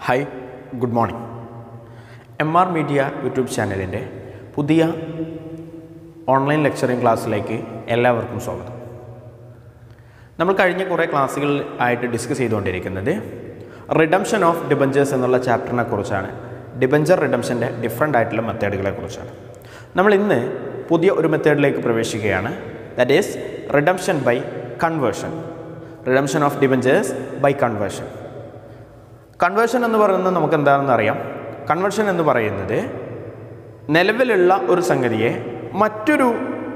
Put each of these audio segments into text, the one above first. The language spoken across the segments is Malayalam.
hi good morning M R media YouTube ചാനലിൻ്റെ പുതിയ ഓൺലൈൻ ലെക്ചറിങ് ക്ലാസ്സിലേക്ക് എല്ലാവർക്കും സ്വാഗതം നമ്മൾ കഴിഞ്ഞ കുറേ ക്ലാസ്സുകൾ ആയിട്ട് ഡിസ്കസ് ചെയ്തുകൊണ്ടിരിക്കുന്നത് റിഡംഷൻ ഓഫ് ഡിബഞ്ചേഴ്സ് എന്നുള്ള ചാപ്റ്ററിനെ കുറിച്ചാണ് ഡിബഞ്ചർ റിഡംഷൻ്റെ ഡിഫറെൻ്റ് ആയിട്ടുള്ള മെത്തേഡുകളെ കുറിച്ചാണ് നമ്മൾ ഇന്ന് പുതിയ ഒരു മെത്തേഡിലേക്ക് പ്രവേശിക്കുകയാണ് that is redemption by conversion redemption of debentures by conversion conversion എന്ന് പറയുന്നത് നമുക്ക് എന്താണെന്ന് അറിയാം കൺവേർഷൻ എന്ന് പറയുന്നത് നിലവിലുള്ള ഒരു സംഗതിയെ മറ്റൊരു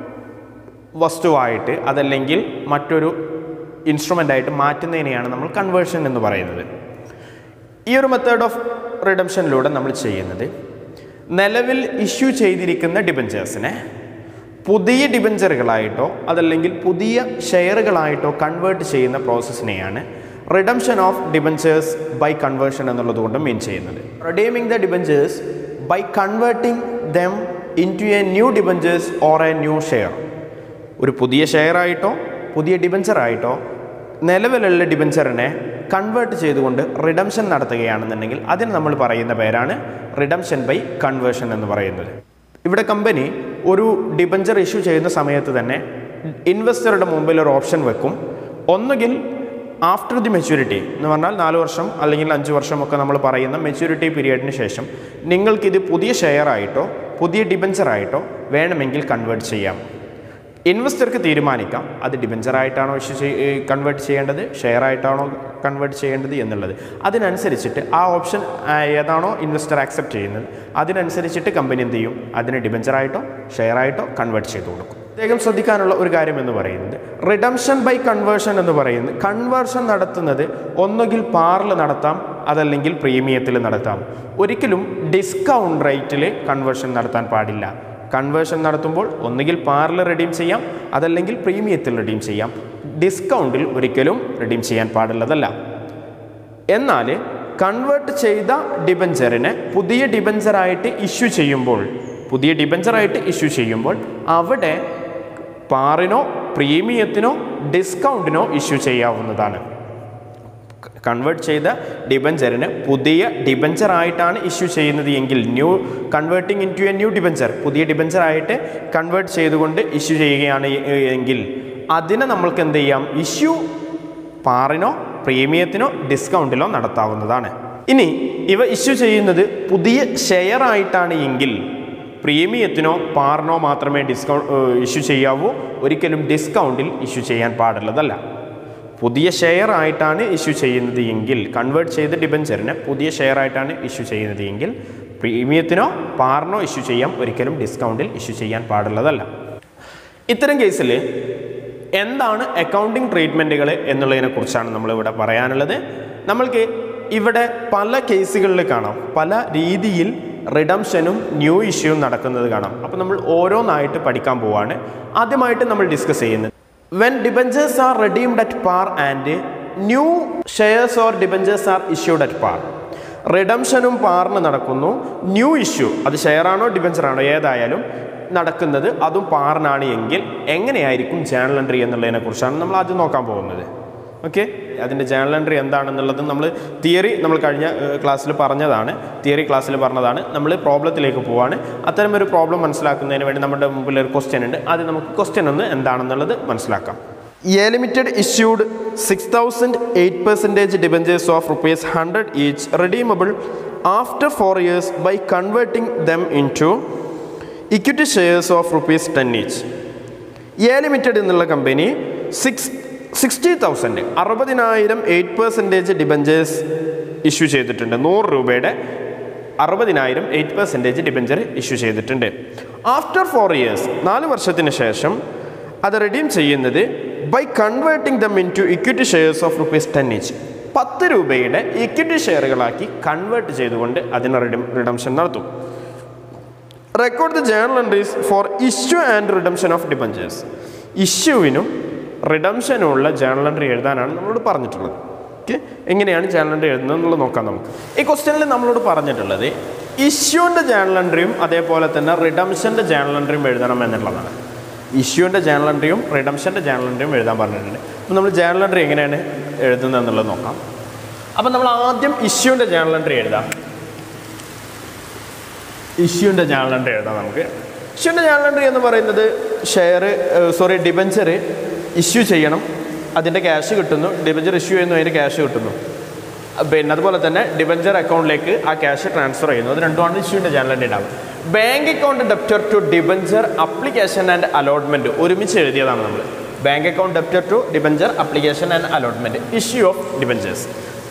വസ്തുവായിട്ട് അതല്ലെങ്കിൽ മറ്റൊരു ഇൻസ്ട്രുമെൻ്റായിട്ട് മാറ്റുന്നതിനെയാണ് നമ്മൾ കൺവേർഷൻ എന്ന് പറയുന്നത് ഈ ഒരു മെത്തേഡ് ഓഫ് റിഡംഷനിലൂടെ നമ്മൾ ചെയ്യുന്നത് നിലവിൽ ഇഷ്യൂ ചെയ്തിരിക്കുന്ന ഡിബഞ്ചേഴ്സിനെ പുതിയ ഡിബഞ്ചറുകളായിട്ടോ അതല്ലെങ്കിൽ പുതിയ ഷെയറുകളായിട്ടോ കൺവേർട്ട് ചെയ്യുന്ന പ്രോസസ്സിനെയാണ് redemption of debentures by conversion എന്നുള്ളത് കൊണ്ട് മീൻ ചെയ്യുന്നത് redeeming the debentures by converting them into a new debentures or a new share ഒരു പുതിയ ഷെയറായിട്ടോ പുതിയ ഡിബഞ്ചറായിട്ടോ നിലവിലുള്ള ഡിബഞ്ചറിനെ കൺവേർട്ട് ചെയ്തുകൊണ്ട് റിഡംഷൻ നടത്തുകയാണെന്നുണ്ടെങ്കിൽ അതിന് നമ്മൾ പറയുന്ന പേരാണ് റിഡംഷൻ ബൈ കൺവേർഷൻ എന്ന് പറയുന്നത് ഇവിടെ കമ്പനി ഒരു ഡിബഞ്ചർ ഇഷ്യൂ ചെയ്യുന്ന സമയത്ത് തന്നെ ഇൻവെസ്റ്ററുടെ മുമ്പിൽ ഒരു ഓപ്ഷൻ വെക്കും ഒന്നുകിൽ ആഫ്റ്റർ ദി മെച്യൂരിറ്റി എന്ന് പറഞ്ഞാൽ നാല് വർഷം അല്ലെങ്കിൽ അഞ്ച് വർഷമൊക്കെ നമ്മൾ പറയുന്ന മെച്യൂരിറ്റി പീരിയഡിന് ശേഷം നിങ്ങൾക്കിത് പുതിയ ഷെയർ ആയിട്ടോ പുതിയ ഡിബഞ്ചറായിട്ടോ വേണമെങ്കിൽ കൺവേർട്ട് ചെയ്യാം ഇൻവെസ്റ്റർക്ക് തീരുമാനിക്കാം അത് ഡിബഞ്ചറായിട്ടാണോ ഇഷ്യൂ ചെയ് കൺവേർട്ട് ചെയ്യേണ്ടത് ഷെയർ ആയിട്ടാണോ കൺവേർട്ട് ചെയ്യേണ്ടത് എന്നുള്ളത് അതിനനുസരിച്ചിട്ട് ആ ഓപ്ഷൻ ഏതാണോ ഇൻവെസ്റ്റർ ആക്സെപ്റ്റ് ചെയ്യുന്നത് അതിനനുസരിച്ചിട്ട് കമ്പനി എന്ത് ചെയ്യും അതിനെ ഡിബഞ്ചറായിട്ടോ ഷെയർ ആയിട്ടോ കൺവേർട്ട് ചെയ്ത് കൊടുക്കും പ്രത്യേകം ശ്രദ്ധിക്കാനുള്ള ഒരു കാര്യം എന്ന് പറയുന്നത് റിഡംഷൻ ബൈ കൺവേർഷൻ എന്ന് പറയുന്നത് കൺവേർഷൻ നടത്തുന്നത് ഒന്നുകിൽ പാറിൽ നടത്താം അതല്ലെങ്കിൽ പ്രീമിയത്തിൽ നടത്താം ഒരിക്കലും ഡിസ്കൗണ്ട് റേറ്റിൽ കൺവേർഷൻ നടത്താൻ പാടില്ല കൺവേർഷൻ നടത്തുമ്പോൾ ഒന്നുകിൽ പാറിൽ റെഡീം ചെയ്യാം അതല്ലെങ്കിൽ പ്രീമിയത്തിൽ റെഡീം ചെയ്യാം ഡിസ്കൗണ്ടിൽ ഒരിക്കലും റെഡീം ചെയ്യാൻ പാടുള്ളതല്ല എന്നാൽ കൺവേർട്ട് ചെയ്ത ഡിബഞ്ചറിനെ പുതിയ ഡിബഞ്ചറായിട്ട് ഇഷ്യൂ ചെയ്യുമ്പോൾ പുതിയ ഡിബഞ്ചറായിട്ട് ഇഷ്യൂ ചെയ്യുമ്പോൾ അവിടെ പാറിനോ പ്രീമിയത്തിനോ ഡിസ്കൗണ്ടിനോ ഇഷ്യൂ ചെയ്യാവുന്നതാണ് കൺവേർട്ട് ചെയ്ത ഡിബഞ്ചറിന് പുതിയ ഡിബഞ്ചറായിട്ടാണ് ഇഷ്യൂ ചെയ്യുന്നത് എങ്കിൽ new converting into a new debenture പുതിയ ഡിബഞ്ചറായിട്ട് കൺവേർട്ട് ചെയ്തുകൊണ്ട് ഇഷ്യൂ ചെയ്യുകയാണ് എങ്കിൽ അതിനെ നമ്മൾക്ക് എന്ത് ചെയ്യാം ഇഷ്യൂ പാറിനോ പ്രീമിയത്തിനോ ഡിസ്കൗണ്ടിലോ നടത്താവുന്നതാണ് ഇനി ഇവ ഇഷ്യൂ ചെയ്യുന്നത് പുതിയ ഷെയർ ആയിട്ടാണ് എങ്കിൽ പ്രീമിയത്തിനോ പാറിനോ മാത്രമേ ഡിസ്കൗണ്ട് ഇഷ്യൂ ചെയ്യാവൂ ഒരിക്കലും ഡിസ്കൗണ്ടിൽ ഇഷ്യൂ ചെയ്യാൻ പാടുള്ളതല്ല പുതിയ ഷെയർ ആയിട്ടാണ് ഇഷ്യൂ ചെയ്യുന്നത് എങ്കിൽ കൺവേർട്ട് ചെയ്ത ഡിബഞ്ചറിന് പുതിയ ഷെയർ ആയിട്ടാണ് ഇഷ്യൂ ചെയ്യുന്നത് എങ്കിൽ പ്രീമിയത്തിനോ പാറിനോ ഇഷ്യൂ ചെയ്യാം ഒരിക്കലും ഡിസ്കൗണ്ടിൽ ഇഷ്യൂ ചെയ്യാൻ പാടുള്ളതല്ല ഇത്തരം കേസിൽ എന്താണ് അക്കൗണ്ടിങ് ട്രീറ്റ്മെൻറ്റുകൾ എന്നുള്ളതിനെ കുറിച്ചാണ് നമ്മളിവിടെ പറയാനുള്ളത് നമ്മൾക്ക് ഇവിടെ പല കേസുകളിൽ കാണാം പല രീതിയിൽ റിഡംഷനും ന്യൂ ഇഷ്യൂവും നടക്കുന്നത് കാണാം അപ്പോൾ നമ്മൾ ഓരോന്നായിട്ട് പഠിക്കാൻ പോവാണ് ആദ്യമായിട്ട് നമ്മൾ ഡിസ്കസ് ചെയ്യുന്നത് when debentures are redeemed at par and new shares or debentures are issued at par റിഡംഷനും പാറിന് നടക്കുന്നു ന്യൂ ഇഷ്യൂ അത് ഷെയറാണോ ഡിബഞ്ചറാണോ ഏതായാലും നടക്കുന്നത് അതും പാറിനാണ് എങ്കിൽ എങ്ങനെയായിരിക്കും ജേണൽ എൻട്രി എന്നുള്ളതിനെ കുറിച്ചാണ് നമ്മൾ ആദ്യം നോക്കാൻ പോകുന്നത് ഓക്കെ അതിൻ്റെ ജേണൽ എൻട്രി എന്താണെന്നുള്ളത് നമ്മൾ തിയറി നമ്മൾ കഴിഞ്ഞ ക്ലാസ്സിൽ പറഞ്ഞതാണ് തിയറി ക്ലാസ്സിൽ പറഞ്ഞതാണ് നമ്മൾ പ്രോബ്ലത്തിലേക്ക് പോവാണ് അത്തരം ഒരു പ്രോബ്ലം മനസ്സിലാക്കുന്നതിന് വേണ്ടി നമ്മുടെ മുമ്പിൽ ഒരു ക്വസ്റ്റ്യൻ ഉണ്ട് അത് നമുക്ക് ക്വസ്റ്റ്യൻ ഒന്ന് എന്താണെന്നുള്ളത് മനസ്സിലാക്കാം A limited issued six thousand eight percentage debentures of rupees hundred each redeemable after four years by converting them into equity shares of rupees ten each A limited എന്നുള്ള കമ്പനി സിക്സ് സിക്സ്റ്റി തൗസൻഡ് അറുപതിനായിരം എയ്റ്റ് പെർസെൻറ്റേജ് ഡിബഞ്ചേഴ്സ് ഇഷ്യൂ ചെയ്തിട്ടുണ്ട് നൂറ് രൂപയുടെ അറുപതിനായിരം എയ്റ്റ് പെർസെൻറ്റേജ് ഡിബഞ്ചർ ഇഷ്യൂ ചെയ്തിട്ടുണ്ട് ആഫ്റ്റർ ഫോർ ഇയേഴ്സ് നാല് വർഷത്തിന് ശേഷം അത് റെഡീം ചെയ്യുന്നത് by converting them into equity shares of rupees ten each പത്ത് രൂപയുടെ ഇക്വിറ്റി ഷെയറുകളാക്കി കൺവേർട്ട് ചെയ്തുകൊണ്ട് അതിന് റിഡം റിഡംഷൻ നടത്തും record the journal entries for issue and redemption of debentures ഇഷ്യൂവിനും റിഡംഷനും ഉള്ള ജേണൽ എൻട്രി എഴുതാനാണ് നമ്മളോട് പറഞ്ഞിട്ടുള്ളത് ഓക്കെ എങ്ങനെയാണ് ജേണൽ എൻട്രി എഴുതുന്നത് എന്നുള്ളത് നോക്കാം നമുക്ക് ഈ ക്വസ്റ്റ്യനിൽ നമ്മളോട് പറഞ്ഞിട്ടുള്ളത് ഇഷ്യൂവിൻ്റെ ജേണൽ എൻട്രിയും അതേപോലെ തന്നെ റിഡംഷൻ്റെ ജേണൽ എൻട്രിയും എഴുതണം എന്നുള്ളതാണ് ഇഷ്യൂവിൻ്റെ ജേണൽ എൻട്രിയും റിഡംഷൻ്റെ ജേണൽ എൻട്രിയും എഴുതാൻ പറഞ്ഞിട്ടുണ്ട് അപ്പോൾ നമ്മൾ ജേണൽ എൻട്രി എങ്ങനെയാണ് എഴുതുന്നത് എന്നുള്ളത് നോക്കാം അപ്പം നമ്മൾ ആദ്യം ഇഷ്യൂൻ്റെ ജേണൽ എൻട്രി എഴുതാം ഇഷ്യൂൻ്റെ ജേണൽ എൻട്രി എഴുതാം നമുക്ക് ഇഷ്യൂൻ്റെ ജേണൽ എൻട്രി എന്ന് പറയുന്നത് ഷെയർ സോറി ഡിബഞ്ചർ ഇഷ്യൂ ചെയ്യണം അതിൻ്റെ ക്യാഷ് കിട്ടുന്നു ഡിബഞ്ചർ ഇഷ്യൂ ചെയ്യുന്നു അതിൻ്റെ ക്യാഷ് കിട്ടുന്നു പിന്നെ അതുപോലെ തന്നെ ഡിബഞ്ചർ അക്കൗണ്ടിലേക്ക് ആ ക്യാഷ് ട്രാൻസ്ഫർ ചെയ്യുന്നു അത് രണ്ടുമാണ് ഇഷ്യൂൻ്റെ ജേണൽ എൻട്രി ഉണ്ടാവുക bank account debtor to debenture application and allotment ഒരുമിച്ച് എഴുതിയതാണ് നമ്മൾ bank account debtor to debenture application and allotment issue of debentures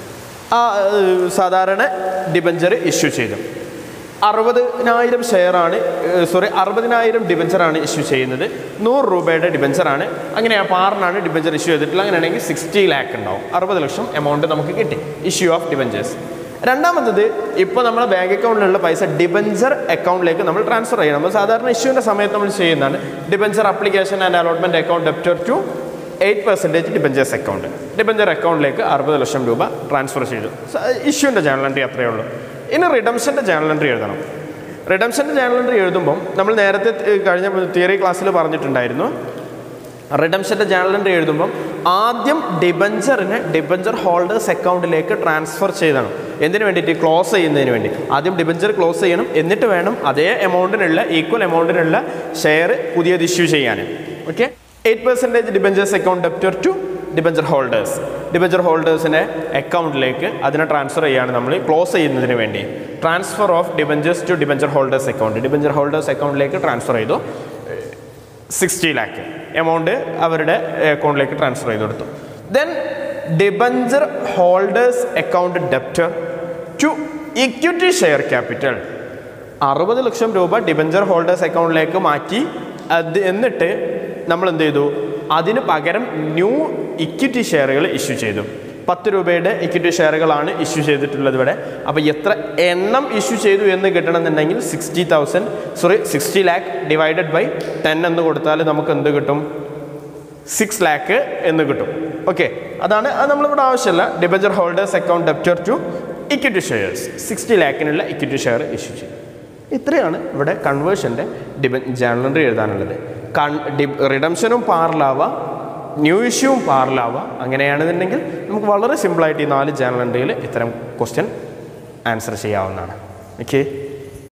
ആ ഏഹ്, സാധാരണ ഡിബഞ്ചർ ഇഷ്യൂ ചെയ്തു അറുപതിനായിരം ഷെയറാണ് സോറി അറുപതിനായിരം ഡിബഞ്ചറാണ് ഇഷ്യൂ ചെയ്യുന്നത് നൂറ് രൂപയുടെ ഡിബഞ്ചറാണ് അങ്ങനെ ആ പാറിനാണ് ഡിബഞ്ചർ ഇഷ്യൂ ചെയ്തിട്ടുള്ളത് അങ്ങനെയാണെങ്കിൽ സിക്സ്റ്റി ലാക്ക് ഉണ്ടാവും അറുപത് ലക്ഷം എമൗണ്ട് നമുക്ക് കിട്ടി ഇഷ്യൂ ഓഫ് ഡിബഞ്ചേഴ്സ് രണ്ടാമത്തത് ഇപ്പോൾ നമ്മുടെ ബാങ്ക് അക്കൗണ്ടിലുള്ള പൈസ ഡിബഞ്ചർ അക്കൗണ്ടിലേക്ക് നമ്മൾ ട്രാൻസ്ഫർ ചെയ്യണം നമ്മൾ സാധാരണ ഇഷ്യൂവിൻ്റെ സമയത്ത് നമ്മൾ ചെയ്യുന്നതാണ് debenture application and allotment account debtor to eight percentage debentures account debenture അക്കൗണ്ടിലേക്ക് അറുപത് ലക്ഷം രൂപ ട്രാൻസ്ഫർ ചെയ്തു ഇഷ്യൂൻ്റെ ജേണൽ എൻട്രി അത്രയേ ഉള്ളൂ ഇനി റിഡംഷൻ്റെ ജേണൽ എൻട്രി എഴുതണം റിഡംഷൻ്റെ ജേണൽ എൻട്രി എഴുതുമ്പം നമ്മൾ നേരത്തെ ഏഹ്, കഴിഞ്ഞ തിയറി ക്ലാസ്സിൽ പറഞ്ഞിട്ടുണ്ടായിരുന്നു റിഡംഷൻ്റെ ജേണൽ എൻട്രി എഴുതുമ്പം ആദ്യം ഡിബഞ്ചറിനെ ഡിബഞ്ചർ ഹോൾഡേഴ്സ് അക്കൗണ്ടിലേക്ക് ട്രാൻസ്ഫർ ചെയ്യണം എന്തിനു വേണ്ടിയിട്ട് ക്ലോസ് ചെയ്യുന്നതിന് വേണ്ടി ആദ്യം ഡിബഞ്ചർ ക്ലോസ് ചെയ്യണം എന്നിട്ട് വേണം അതേ എമൗണ്ടിനുള്ള ഈക്വൽ എമൗണ്ടിനുള്ള ഷെയർ പുതിയത് ഇഷ്യൂ ചെയ്യാൻ okay eight percentage debentures account debtor to debenture holders debenture ഹോൾഡേഴ്സിനെ അക്കൗണ്ടിലേക്ക് അതിനെ ട്രാൻസ്ഫർ ചെയ്യാണ് നമ്മൾ ക്ലോസ് ചെയ്യുന്നതിന് വേണ്ടി transfer of debentures to debenture holders account debenture holders അക്കൗണ്ടിലേക്ക് ട്രാൻസ്ഫർ ചെയ്തു സിക്സ്റ്റി ലാക്ക് എമൗണ്ട് അവരുടെ അക്കൗണ്ടിലേക്ക് ട്രാൻസ്ഫർ ചെയ്ത് കൊടുത്തു then debenture holders account debtor to equity share capital അറുപത് ലക്ഷം രൂപ ഡിബഞ്ചർ ഹോൾഡേഴ്സ് അക്കൗണ്ടിലേക്ക് മാറ്റി അത് എന്നിട്ട് നമ്മൾ എന്ത് ചെയ്തു അതിന് പകരം ന്യൂ ഇക്വിറ്റി ഷെയറുകൾ ഇഷ്യൂ ചെയ്തു പത്ത് രൂപയുടെ ഇക്വിറ്റി ഷെയറുകളാണ് ഇഷ്യൂ ചെയ്തിട്ടുള്ളത് ഇവിടെ അപ്പോൾ എത്ര എണ്ണം ഇഷ്യൂ ചെയ്തു എന്ന് കിട്ടണമെന്നുണ്ടെങ്കിൽ sixty thousand sorry sixty lakh divided by ten എന്ന് കൊടുത്താൽ നമുക്ക് എന്ത് കിട്ടും സിക്സ് ലാക്ക് എന്ന് കിട്ടും ഓക്കെ അതാണ് അത് നമ്മളിവിടെ ആവശ്യമില്ല debenture holders account debtor to equity shares sixty ലാക്കിനുള്ള ഇക്വിറ്റി ഷെയർ ഇഷ്യൂ ചെയ്യും ഇത്രയാണ് ഇവിടെ കൺവേർഷൻ്റെ ഡിബ ജേണൽ എൻട്രി എഴുതാനുള്ളത് കൺ ഡി റിഡംഷനും പാറിലാവാം ന്യൂ ഇഷ്യൂവും പാറിലാവാം അങ്ങനെയാണെന്നുണ്ടെങ്കിൽ നമുക്ക് വളരെ സിമ്പിളായിട്ട് ഈ നാല് ജേണൽ എൻട്രിയിൽ ഇത്തരം ക്വസ്റ്റ്യൻ ആൻസർ ചെയ്യാവുന്നതാണ് ഓക്കെ